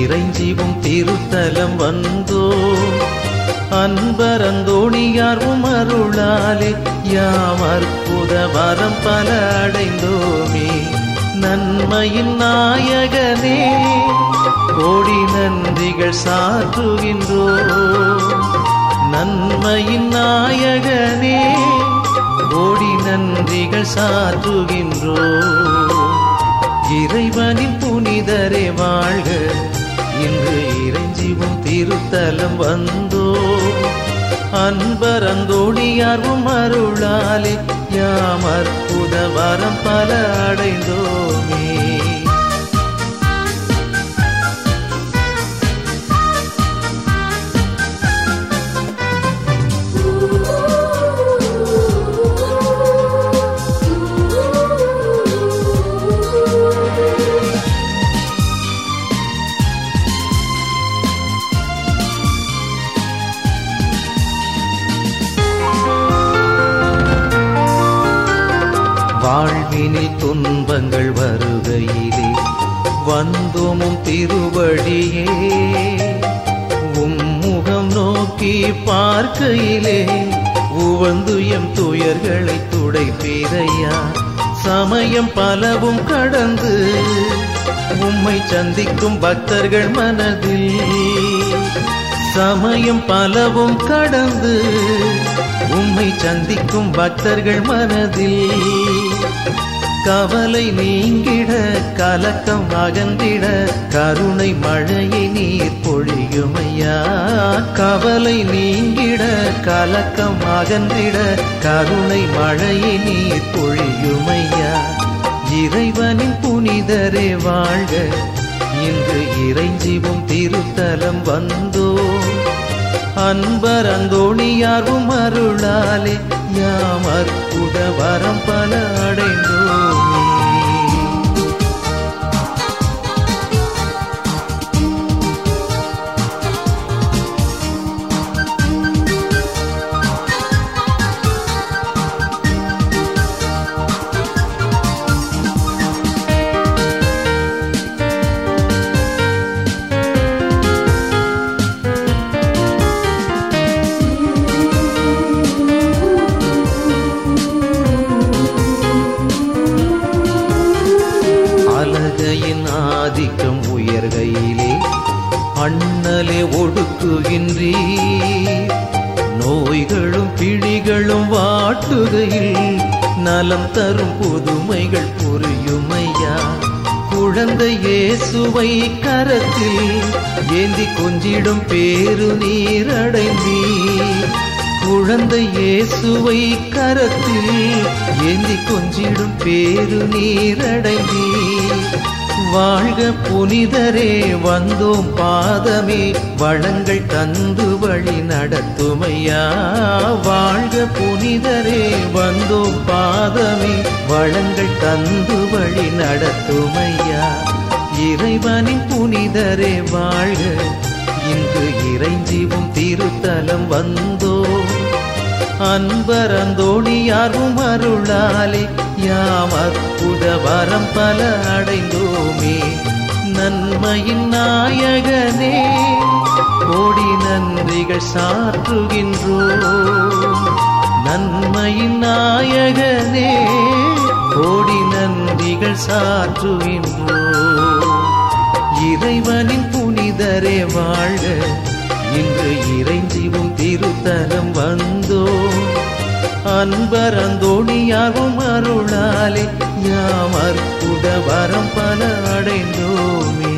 இறைஞ்சிவும் திருத்தலம் வந்தோ அன்பரந்தோணியார்வும் அருளாலே யாம் அற்புத வரம் பல அடைந்தோமே நன்மையின் நாயகனே கோடி நன்றிகள் சாற்றுகின்றோ நன்மையின் நாயகனே கோடி நன்றிகள் சாற்றுகின்றோ இறைவனின் புனிதரே வாழ்க இன்று இறைஞ்சிவும் திருத்தலம் வந்தோ அன்பரந்தோடியார்வும் அருளாலே யாம் அற்புத வரம் பல அடைந்தோமே வாழ்வினில் துன்பங்கள் வருகையிலே வந்தோமும் திருவடியே உம்முகம் நோக்கி பார்க்கையிலே உவந்து எம் துயர்களை துடைப்பீரையா சமயம் பலவும் கடந்து உம்மை சந்திக்கும் பக்தர்கள் மனதில் சமயம் பலவும் கடந்து உம்மை சந்திக்கும் பக்தர்கள் மனதில் கவலை நீங்கிட கலக்கம் அகன்றிட கருணை மழையை நீர் பொழியுமையா கவலை நீங்கிட கலக்கம் அகன்றிட கருணை மழையை நீர் பொழியுமையா இறைவனின் புனிதரே வாழ்க இன்று இறைஞ்சிவும் திருத்தலம் வந்தோ அன்பர் அந்தோணியார்வும் அருளாலே யாம் அற்புத வரம் பல அடைந்தோமே அழகையின் ஆதிக்கம் உயர்கையிலே அண்ணலே ஒடுக்குகின்றீ நோய்களும் பிடிகளும் வாட்டுகையில் நலம் தரும் புதுமைகள் புரியுமையா குழந்தை இயேசுவை கரத்தில் ஏந்தி கொஞ்சிடும் பேரு நீரடைந்தீ குழந்தை இயேசுவை கரத்தில் ஏந்தி கொஞ்சிடும் பேரு நீரடைந்தீ வாழ்க புனிதரே வந்தோம் பாதமே வளங்கள் தந்து வழி நடத்துமையா வாழ்க புனிதரே வந்தோம் பாதமே வளங்கள் தந்து வழி நடத்துமையா இறைவனின் புனிதரே வாழ்க இன்று இறைஞ்சிவும் திருத்தலம் வந்தோ அன்பரந்தோணியாரும் அருளாலே யாம் அற்புத வரம் பல அடைந்தோமே நன்மையின் நாயகனே கோடி நன்றிகள் சாற்றுகின்றோம் நன்மையின் நாயகனே கோடி நன்றிகள் சாற்றுகின்றோம் இறைவனின் புனிதரே வாழ்க இன்று இறைஞ்சிவும் திருத்தலம் வந்தோ அன்பரந்தோணியாகும் அருளாலே யாம் அற்புத வரம் பல அடைந்தோமே